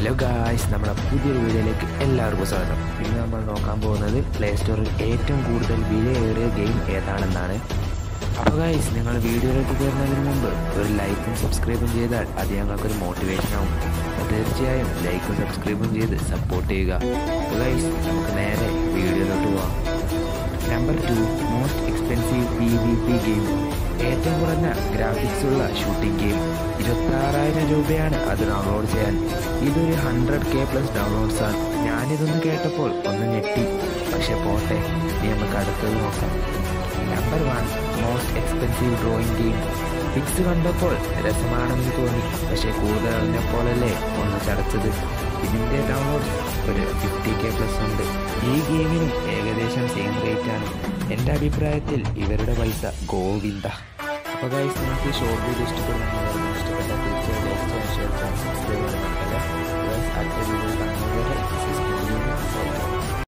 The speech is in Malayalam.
ഹലോ ഗായ്സ് നമ്മുടെ പുതിയൊരു വീഡിയോയിലേക്ക് എല്ലാവർക്കും സ്വാഗതം ഇന്ന് നമ്മൾ നോക്കാൻ പോകുന്നത് പ്ലേ സ്റ്റോറിൽ ഏറ്റവും കൂടുതൽ വിലയേറിയ ഗെയിം ഏതാണെന്നാണ് അപ്പോൾ ഗായ്സ് നിങ്ങൾ വീഡിയോയിലേക്ക് കയറുന്നതിന് മുമ്പ് ഒരു ലൈക്കും സബ്സ്ക്രൈബും ചെയ്താൽ അത് ഞങ്ങൾക്കൊരു മോട്ടിവേഷൻ ആവും അപ്പോൾ തീർച്ചയായും ലൈക്കും സബ്സ്ക്രൈബും ചെയ്ത് സപ്പോർട്ട് ചെയ്യുക അപ്പോൾ ഗായ്സ് നമുക്ക് നേരെ വീഡിയോയിലോട്ട് പോവാം number two most expensive P V P game ഏറ്റവും കുറഞ്ഞ ഗ്രാഫിക്സ് ഉള്ള ഷൂട്ടിംഗ് ഗെയിം ഇരുപത്താറായിരം രൂപയാണ് അത് ഡൗൺലോഡ് ചെയ്യാൻ ഇതൊരു ഹൺഡ്രഡ് കെ പ്ലസ് ഡൗൺലോഡ്സ് ആണ് ഞാനിതൊന്ന് കേട്ടപ്പോൾ ഒന്ന് ഞെട്ടി പക്ഷെ പോട്ടെ ഇനി നമുക്ക് അടുത്തത് നോക്കാം number one most expensive drawing game pics കണ്ടപ്പോൾ രസമാണെന്ന് തോന്നി പക്ഷേ കൂടുതൽ അറിഞ്ഞപ്പോഴല്ലേ ഒന്ന് ചടച്ചത് ഇതിൻ്റെ ഡൗൺലോഡ് ഒരു ഫിഫ്റ്റി കെ പ്ലസ് ഉണ്ട് ഈ ഗെയിമിനും ഏകദേശം സെയിം റേറ്റ് ആണ് എൻ്റെ അഭിപ്രായത്തിൽ ഇവരുടെ പൈസ ഗോവിന്ദ അപ്പോൾ ഗൈസ് നിങ്ങൾക്ക് ഷോർട്ട് വീഡിയോ ഇഷ്ടപ്പെടുന്ന ഇഷ്ടപ്പെട്ട തീർച്ചയായും ലൈക്ക് ചെയ്യാൻ ഷെയർ ചെയ്യാൻ സബ്സ്ക്രൈബ് ചെയ്യാൻ